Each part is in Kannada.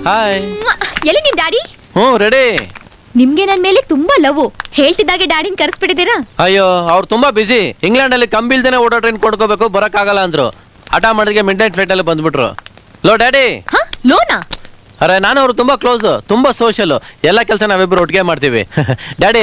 ಹಾಯ್ ಎಲ್ಲಿ ನಿಮ್ ಡ್ಯಾಡಿ ಹ್ಞೂ ರೆಡಿ ನಿಮ್ಗೆ ನನ್ ಮೇಲೆ ತುಂಬಾ ಲವ್ ಹೇಳ್ತಿದ್ದಾಗೆ ಡ್ಯಾಡಿನ ಕರೆಸ್ಬಿಟ್ಟಿದ್ದೀರಾ ಅಯ್ಯೋ ಅವ್ರು ತುಂಬಾ ಬಿಸಿ ಇಂಗ್ಲೆಂಡ್ ಅಲ್ಲಿ ಕಂಬಿಲ್ದೇನೆ ಓಡೋ ಟ್ರೈನ್ ಕೊಡ್ಕೋಬೇಕು ಬರಕ್ಕಾಗಲ್ಲ ಅಂದ್ರು ಹಠ ಮಾಡಿದ್ರೆ ಮಿಡ್ ನೈಟ್ ಫ್ಲೈಟ್ ಅಲ್ಲಿ ಬಂದ್ಬಿಟ್ರು ಲೋ ಡ್ಯಾಡಿ ಹ ಲೋನಾ ಅರೆ ನಾನು ಅವ್ರು ತುಂಬಾ ಕ್ಲೋಸ್ ತುಂಬಾ ಸೋಷಲ್ ಎಲ್ಲ ಕೆಲಸ ನಾವಿಬ್ರು ಒಟ್ಟಿಗೆ ಮಾಡ್ತೀವಿ daddy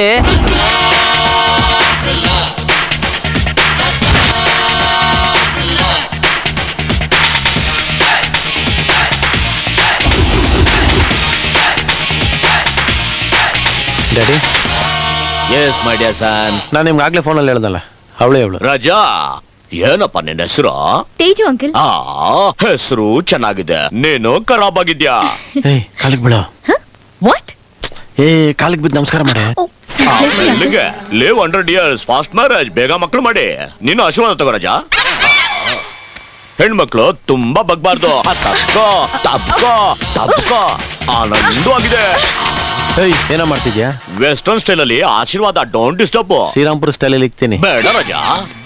daddy yes my dear son ನಾನು ನಿಮ್ಗೆ ಆಗ್ಲೇ ಫೋನಲ್ಲಿ ಹೇಳ್ದಲ್ಲ ಅವಳೇ ಅವಳು ರಾಜಾ ಏನಪ್ಪ ನಿನ್ನ ಹೆಸರು ತೇಜು ಅಂಕಲ್ ಆ ಹೆಸರು ಚೆನ್ನಾಗಿದೆ ನೀನು ಖರಾಬ್ ಆಗಿದ್ಯಾ ಏಯ್ ಕಾಲಿಗೆ ಬಿಡು ವಾಟ್ ಏ ಕಾಲಿಗೆ ಬಿದ್ದು ನಮಸ್ಕಾರ ಮಾಡೆ ಇಲ್ಲಿಗೆ live hundred years fast marriage ಬೇಗ ಮಕ್ಕಳು ಮಾಡಿ ನೀನು ಆಶೀರ್ವಾದ ತಗೋ ರಾಜಾ ಹೆಣ್ಮಕ್ಳು ತುಂಬಾ ಬಗ್ಬಾರ್ದು ಆ, ತಬ್ಕೋ ತಬ್ಕೋ ತಬ್ಕೋ ಆನಂದ ಆಗಿದೆ ಏಯ್ ಏನೋ ಮಾಡ್ತಿದ್ಯಾ ವೆಸ್ಟರ್ನ್ ಸ್ಟೈಲ್ ಅಲ್ಲಿ ಆಶೀರ್ವಾದ ಡೋಂಟ್ ಡಿಸ್ಟರ್ಬ್ ಶ್ರೀರಾಮ್ಪುರ ಸ್ಟೈಲಲ್ಲಿ ಇಕ್ತೀನಿ ಬೇಡ ರಾಜಾ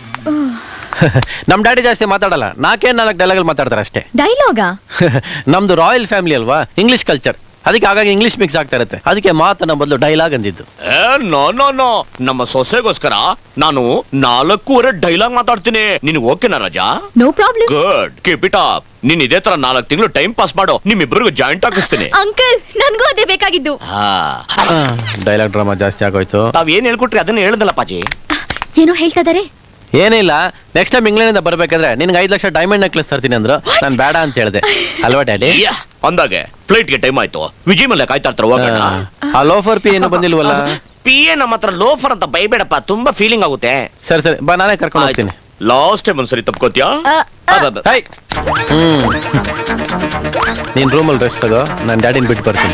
ನಮ್ ಡ್ಯಾಡಿ ಜಾಸ್ತಿ ಮಾತಾಡಲ್ಲ ನಾಲ್ಕೇ ನಾಲ್ಕು ಡೈಲಾಗ್ ಮಾತಾಡ್ತಾರೆ ಅಷ್ಟೇ ಡೈಲಾಗಾ ನಮ್ದು ರಾಯಲ್ ಫ್ಯಾಮಿಲಿ ಅಲ್ವಾ ಇಂಗ್ಲಿಷ್ ಕಲ್ಚರ್ ಅದಕ್ಕೆ ಆಗಾಗ ಇಂಗ್ಲಿಷ್ ಮಿಕ್ಸ್ ಆಗ್ತಾ ಇರುತ್ತೆ ಅದಕ್ಕೆ ಮಾತನ್ನ ಬದಲು ಡೈಲಾಗ್ ಅಂದಿದ್ದು ಏ ನೋ ನೋ ನೋ ನಮ್ಮ ಸೊಸೆಗೋಸ್ಕರ ನಾನು ನಾಲ್ಕೂವರೆ ಡೈಲಾಗ್ ಮಾತಾಡ್ತೀನಿ ನಿನಗೆ ಓಕೆನಾ Raja no problem good keep it up ನೀನ್ ಇದೇ ತರ ನಾಲ್ಕು ತಿಂಗಳು ಟೈಮ್ ಪಾಸ್ ಮಾಡು ನಿಮ್ಮಿಬ್ಬರಿಗೂ ಜಾಯಿಂಟ್ ಹಾಕಿಸ್ತೀನಿ ಅಂಕಲ್ ನನ್ಗೂ ಅದೇ ಬೇಕಾಗಿದ್ದು ಡೈಲಾಗ್ ಡ್ರಾಮಾ ಜಾಸ್ತಿ ಆಗೋಯ್ತು ತಾವ್ ಏನ್ ಹೇಳ್ಕೊಟ್ರಿ ಅದನ್ನ ಹೇಳ್ದಲ್ಲ ಪಾಜಿ ಏನೋ ಹೇಳ್ತಾ ಇದಾರೆ ಏನಿಲ್ಲ ನೆಕ್ಸ್ಟ್ ಟೈಮ್ ಇಂಗ್ಲೆಂಡ್ ಬರ್ಬೇಕಾದ್ರೆ ನಿನ್ಗೆ ಐದು ಲಕ್ಷ ಡೈಮಂಡ್ ನೆಕ್ಲೆಸ್ ತರ್ತೀನಿ ಅಂದ್ರು ನಾನು ಬೇಡ ಅಂತ ಹೇಳಿದೆ ಅಲ್ವಾ ಡ್ಯಾಡಿ ಯಾ, ಅಂದಾಗೆ ಫ್ಲೈಟ್ ಗೆ ಟೈಮ್ ಆಯ್ತು ವಿಜಯ್ ಮಲ್ಲೆ ಕಾಯ್ತಾ ಇರ್ತಾರೆ ಹೋಗೋಣ ಆ ಲೋಫರ್ ಪಿ ಏನು ಬಂದಿಲ್ವಲ್ಲ ಪಿ ಎ ನಮ್ಮ ಹತ್ರ ಲೋಫರ್ ಅಂತ ಬೈಬೇಡಪ್ಪ ತುಂಬಾ ಫೀಲಿಂಗ್ ಆಗುತ್ತೆ ಸರಿ ಸರಿ ಬಾ ನಾನೇ ಕರ್ಕೊಂಡು ಹೋಗ್ತೀನಿ ಲಾಸ್ಟ್ ಟೈಮ್ ಒಂದ್ಸರಿ ತಪ್ಕೋತ್ಯಾ ಅ, ಅ, ಹೈ ಹ್ಮ್ ನೀನ್ ರೂಮಲ್ಲಿ ರೆಸ್ಟ್ ತಗೋ ನಾನು ಡ್ಯಾಡಿನ ಬಿಟ್ಟು ಬರ್ತೀನಿ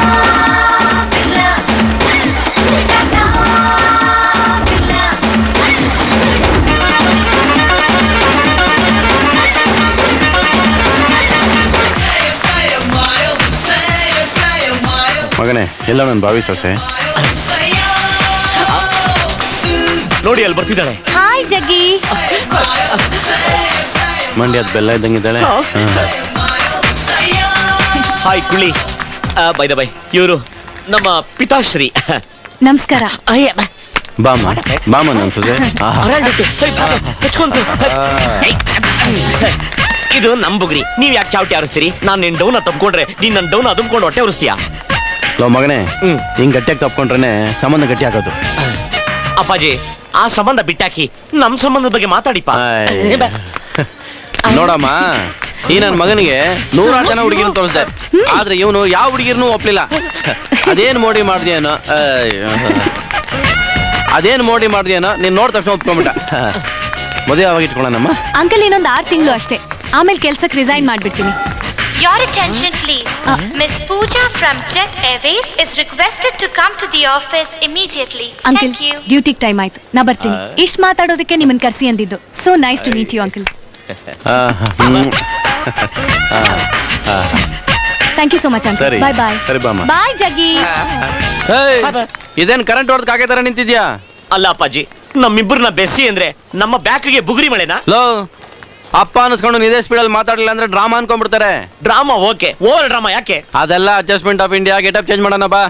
ಮಗನೇ ಎಲ್ಲ ನನ್ನ ಭಾವಿ ಸೊಸೆ ನೋಡಿ ಅಲ್ಲಿ ಬರ್ತಿದ್ದಾಳೆ ಹಾಯ್ ಜಗ್ಗಿ ಮಂಡ್ಯದ ಬೆಲ್ಲ ಇದ್ದಂಗಿದ್ದಾಳೆ ಹಾಯ್ ಕುಳಿ ಬೈ ದ ಬೈ ಇವರು ನಮ್ಮ ಪಿತಾಶ್ರೀ ನಮಸ್ಕಾರ ಅಯ್ಯ, ಬಾ. ಬಾಮ ಬಾಮ ನನ್ನ ಸೊಸೆ ಆಹಾ. ಹರಡುತ್ತೆ. ಹೇ, ಬಾ, ಬಾ, ಹೆಚ್ಕೊಂತು. ಹೇ, ಇದು ನಮ್ ಬುಗ್ರಿ ನೀವ್ ಯಾಕೆ ಚಾವಟಿ ಆರಿಸ್ತೀರಿ ನಾನ್ ನಿನ್ ಡೌನ್ ತಪ್ಕೊಂಡ್ರೆ ನೀನ್ ನನ್ ಡೌನ್ ಅದುಮ್ಕೊಂಡು ಹೊಟ್ಟೆ ಉರಿಸ್ತೀಯಾ ಲೋ ಮಗನೇ ಹ್ಮ್. ಹಿಂಗ್ ಗಟ್ಟಿಯಾಗಿ ತಪ್ಕೊಂಡ್ರೆ ಸಂಬಂಧ ಗಟ್ಟಿ ಆಗೋದು ಅಪ್ಪಾಜಿ ಆ ಸಂಬಂಧ ಬಿಟ್ಟಾಕಿ ನಮ್ ಸಂಬಂಧದ ಬಗ್ಗೆ ಮಾತಾಡಿಪ್ಪ ಆಯ್. ಬಾ. ನೋಡಮ್ಮ ಈ ನನ್ನ ಮಗನಿಗೆ ನೂರಾರು ಜನ ಹುಡುಗಿನ ತೋರಿಸ್ದೆ ಆದ್ರೆ ಇವನು ಯಾವ ಹುಡುಗಿರ್ನು ಒಪ್ಲಿಲ್ಲ ಅದೇನ್ ಮೋಡಿ ಮಾಡ್ದೇನೋ ಅಯ್ಯೋ. ಅದೇನ್ ಮೋಡಿ ಮಾಡ್ದೇನೋ ನೀನ್ ನೋಡ್ ತಕ್ಷಣ ಒಪ್ಕೊಂಬಿಟ್ಟ ಮದುವೆ ಯಾವಾಗ ಇಟ್ಕೊಳ್ಳೋಣಮ್ಮ ಅಂಕಲ್ ಇನ್ನೊಂದು ಆರು ತಿಂಗಳು ಅಷ್ಟೇ ಆಮೇಲೆ ಕೆಲ್ಸಕ್ಕೆ ರಿಸೈನ್ ಮಾಡ್ಬಿಡ್ತೀನಿ Your attention, please. Miss Pooja from Jet Airways is requested to come to the office immediately. Uncle Thank you. ಡ್ಯೂಟಿಗೆ ಟೈಮ್ ಆಯ್ತು ನಾ ಬರ್ತೀನಿ ಇಷ್ಟ್ ಮಾತಾಡೋದಕ್ಕೆ ನಿಮ್ಮನ್ನ ಕರ್ಸಿ ಅಂದಿದ್ದು so nice to meet you uncle ah, hmm. Thank you so much uncle ಸರಿ. ಬಾಯ್ ಬಾಯ್ ಸರಿ, ಬಾಮ್ಮ. ಬಾಯ್ ಜಗ್ಗಿ ಏಯ್, ಇದೇನ್ ಕರೆಂಟ್ ಹೊಡೆದ್ ಕಾಗೆ ತರ ನಿಂತಿದ್ಯಾ ಅಲ್ಲ ಅಪ್ಪಾಜಿ ನಮ್ಮಿಬ್ಬರನ್ನ ಬೆಸ್ಸಿ ಅಂದ್ರೆ ನಮ್ಮ ಬ್ಯಾಕ್ಗೆ ಬುಗುರಿ ಮಳೆನಾ ಲೋ ಅಪ್ಪ ಅನ್ಸ್ಕೊಂಡು ಇದೇ ಸ್ಪೀಡಲ್ಲಿ ಮಾತಾಡಲಿಲ್ಲ ಅಂದ್ರೆ ಡ್ರಾಮಾ ಅನ್ಕೊಂಡ್ಬಿಡ್ತಾರೆ ಡ್ರಾಮಾ ಓಕೆ ಓವರ್ ಡ್ರಾಮಾ ಯಾಕೆ ಅದೆಲ್ಲ adjustment of India getup change ಮಾಡೋಣ ಬಾ